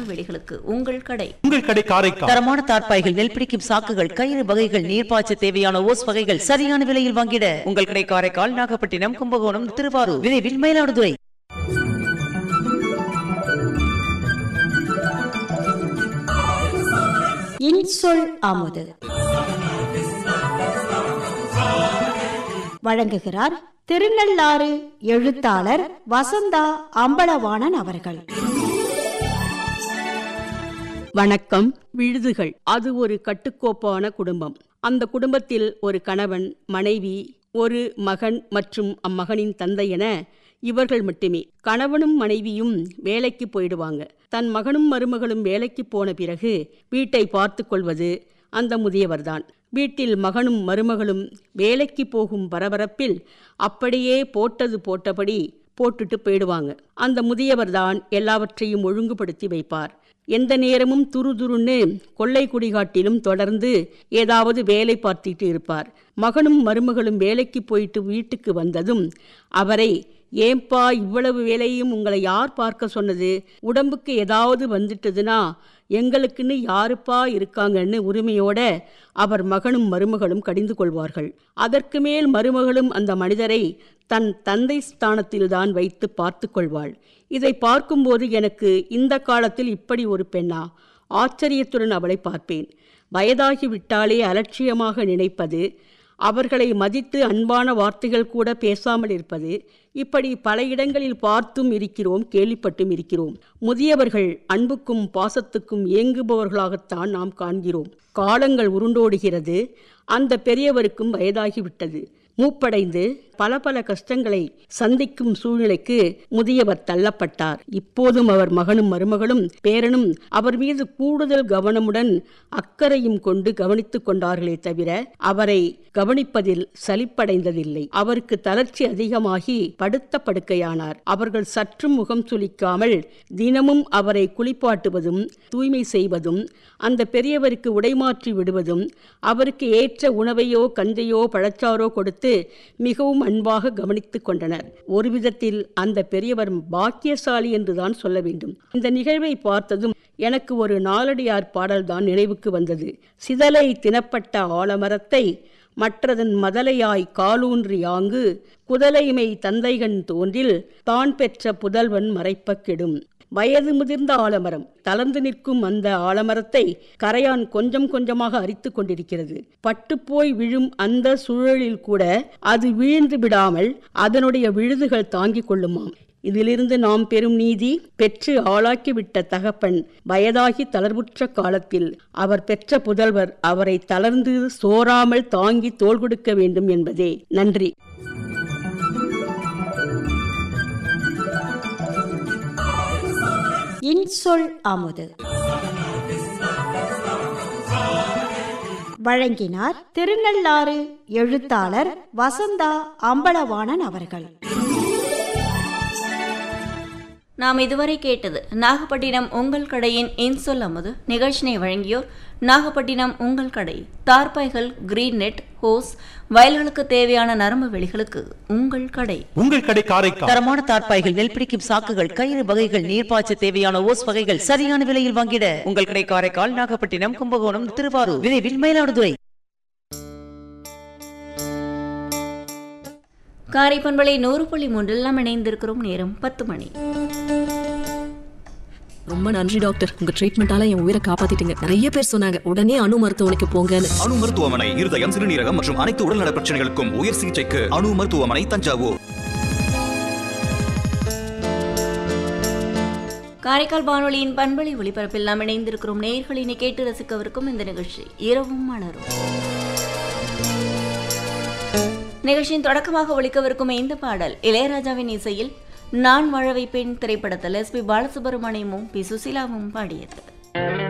நரம்பு வெடிகளுக்கு உங்கள் கடை உங்கள் கடை காரைக்கால் தரமான தார்ப்பாய்கள் நெல் பிடிக்கும் சாக்குகள் கயிறு வகைகள் நீர்ப்பாய்ச்ச தேவையான ஓஸ் வகைகள் சரியான விலையில் வாங்கிட உங்கள் கடை காரைக்கால் நாகப்பட்டினம் கும்பகோணம் திருவாரூர் விரைவில் மயிலாடுதுறை இன்சொல் அமுது வழங்குகிறார் திருநள்ளாறு எழுத்தாளர் வசந்தா அம்பலவாணன் அவர்கள் வணக்கம் விழுதுகள் அது ஒரு கட்டுக்கோப்பான குடும்பம் அந்த குடும்பத்தில் ஒரு கணவன் மனைவி ஒரு மகன் மற்றும் அம்மகனின் தந்தை என இவர்கள் மட்டுமே கணவனும் மனைவியும் வேலைக்கு போயிடுவாங்க தன் மகனும் மருமகளும் வேலைக்கு போன பிறகு வீட்டை பார்த்து கொள்வது அந்த முதியவர்தான் வீட்டில் மகனும் மருமகளும் வேலைக்கு போகும் பரபரப்பில் அப்படியே போட்டது போட்டபடி போட்டுட்டு போயிடுவாங்க அந்த முதியவர்தான் எல்லாவற்றையும் ஒழுங்குபடுத்தி வைப்பார் எந்த நேரமும் துருதுருன்னு கொள்ளை குடிகாட்டிலும் தொடர்ந்து ஏதாவது வேலை பார்த்துட்டு இருப்பார் மகனும் மருமகளும் வேலைக்கு போயிட்டு வீட்டுக்கு வந்ததும் அவரை ஏன்பா இவ்வளவு வேலையும் உங்களை யார் பார்க்க சொன்னது உடம்புக்கு ஏதாவது வந்துட்டதுன்னா எங்களுக்குன்னு யாருப்பா இருக்காங்கன்னு உரிமையோட அவர் மகனும் மருமகளும் கடிந்து கொள்வார்கள் அதற்கு மேல் மருமகளும் அந்த மனிதரை தன் தந்தை ஸ்தானத்தில்தான் வைத்து பார்த்து கொள்வாள் இதை பார்க்கும்போது எனக்கு இந்த காலத்தில் இப்படி ஒரு பெண்ணா ஆச்சரியத்துடன் அவளை பார்ப்பேன் வயதாகிவிட்டாலே அலட்சியமாக நினைப்பது அவர்களை மதித்து அன்பான வார்த்தைகள் கூட பேசாமல் இருப்பது இப்படி பல இடங்களில் பார்த்தும் இருக்கிறோம் கேள்விப்பட்டும் இருக்கிறோம் முதியவர்கள் அன்புக்கும் பாசத்துக்கும் ஏங்குபவர்களாகத்தான் நாம் காண்கிறோம் காலங்கள் உருண்டோடுகிறது அந்த பெரியவருக்கும் வயதாகிவிட்டது மூப்படைந்து பல பல கஷ்டங்களை சந்திக்கும் சூழ்நிலைக்கு முதியவர் தள்ளப்பட்டார் இப்போதும் அவர் மகனும் மருமகளும் பேரனும் அவர் மீது கூடுதல் கவனமுடன் அக்கறையும் கொண்டு கவனித்துக் கொண்டார்களே தவிர அவரை கவனிப்பதில் சலிப்படைந்ததில்லை அவருக்கு தளர்ச்சி அதிகமாகி படுத்த படுக்கையானார் அவர்கள் சற்றும் முகம் சுளிக்காமல் தினமும் அவரை குளிப்பாட்டுவதும் தூய்மை செய்வதும் அந்த பெரியவருக்கு உடைமாற்றி விடுவதும் அவருக்கு ஏற்ற உணவையோ கஞ்சையோ பழச்சாரோ கொடுத்து மிகவும் அன்பாக கவனித்துக் கொண்டனர் ஒரு விதத்தில் அந்த பெரியவர் பாக்கியசாலி என்றுதான் சொல்ல வேண்டும் இந்த நிகழ்வை பார்த்ததும் எனக்கு ஒரு நாலடியார் பாடல்தான் நினைவுக்கு வந்தது சிதலை தினப்பட்ட ஆலமரத்தை மற்றதன் மதலையாய் காலூன்றி யாங்கு குதலைமை தந்தைகன் தோன்றில் தான் பெற்ற புதல்வன் மறைப்ப கெடும் வயது முதிர்ந்த ஆலமரம் தளர்ந்து நிற்கும் அந்த ஆலமரத்தை கரையான் கொஞ்சம் கொஞ்சமாக அரித்து கொண்டிருக்கிறது பட்டுப்போய் விழும் அந்த சூழலில் கூட அது வீழ்ந்து விடாமல் அதனுடைய விழுதுகள் தாங்கிக் கொள்ளுமாம் இதிலிருந்து நாம் பெறும் நீதி பெற்று ஆளாக்கிவிட்ட தகப்பன் வயதாகி தளர்வுற்ற காலத்தில் அவர் பெற்ற புதல்வர் அவரை தளர்ந்து சோராமல் தாங்கி தோள் கொடுக்க வேண்டும் என்பதே நன்றி இன்சொல் அமுது வழங்கினார் திருநள்ளாறு எழுத்தாளர் வசந்தா அம்பலவாணன் அவர்கள் நாம் இதுவரை கேட்டது நாகப்பட்டினம் உங்கள் கடையின் இன்சொல் அமுது நிகழ்ச்சினை வழங்கியோர் நாகப்பட்டினம் உங்கள் கடை தார்பாய்கள் கிரீன் நெட் ஹோஸ் வயல்களுக்கு தேவையான நரம்பு வெளிகளுக்கு உங்கள் கடை உங்கள் கடை காரைக்கால் தரமான தார்ப்பாய்கள் நெல் பிடிக்கும் சாக்குகள் கயிறு வகைகள் நீர்ப்பாய்ச்ச தேவையான ஓஸ் வகைகள் சரியான விலையில் வாங்கிட உங்கள் கடை காரைக்கால் நாகப்பட்டினம் கும்பகோணம் திருவாரூர் விரைவில் மயிலாடுதுறை காரைப்பண்பலை நூறு புள்ளி மூன்றில் நாம் இணைந்திருக்கிறோம் நேரம் பத்து மணி ரொம்ப நன்றி டாக்டர் உங்க ட்ரீட்மெண்டால என் உயிரை காப்பாத்திட்டீங்க நிறைய பேர் சொன்னாங்க உடனே அணு மருத்துவமனைக்கு போங்கன்னு அணு மருத்துவமனை இருதயம் சிறுநீரகம் மற்றும் அனைத்து உடல்நல பிரச்சனைகளுக்கும் உயர் சிகிச்சைக்கு அணு மருத்துவமனை தஞ்சாவூர் காரைக்கால் வானொலியின் பண்பலை ஒளிபரப்பில் நாம் இணைந்திருக்கிறோம் நேயர்களினை கேட்டு ரசிக்கவிருக்கும் இந்த நிகழ்ச்சி இரவும் மலரும் நிகழ்ச்சியின் தொடக்கமாக ஒழிக்கவிருக்கும் இந்த பாடல் இளையராஜாவின் இசையில் நான் வாழ வைப்பேன் திரைப்படத்தில் எஸ் பி பாலசுப்ரமணியமும் பி சுசிலாவும் பாடியது